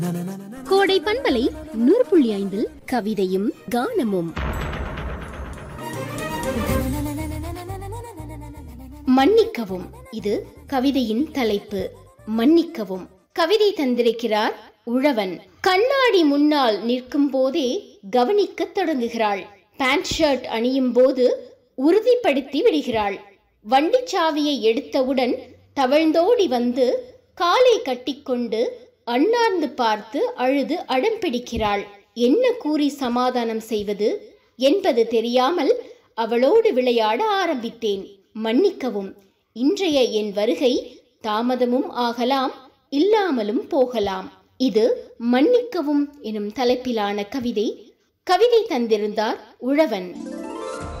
கோடை பண்பலை நூறு புள்ளி ஐந்தில் கவிதையும் கானமும் மன்னிக்கவும் இது கவிதையின் தலைப்பு மன்னிக்கவும் கவிதை தந்திருக்கிறார் உழவன் கண்ணாடி முன்னால் நிற்கும் போதே கவனிக்கத் தொடங்குகிறாள் பேண்ட் ஷர்ட் அணியும் போது உறுதிப்படுத்தி விடுகிறாள் வண்டிச் சாவியை எடுத்தவுடன் தவழ்ந்தோடி வந்து காலை கட்டிக்கொண்டு அண்ணார்ந்து பார்த்து அழுது அடம் பிடிக்கிறாள் என்ன கூறி சமாதானம் செய்வது என்பது தெரியாமல் அவளோடு விளையாட ஆரம்பித்தேன் மன்னிக்கவும் இன்றைய என் வருகை தாமதமும் ஆகலாம் இல்லாமலும் போகலாம் இது மன்னிக்கவும் எனும் தலைப்பிலான கவிதை கவிதை தந்திருந்தார் உழவன்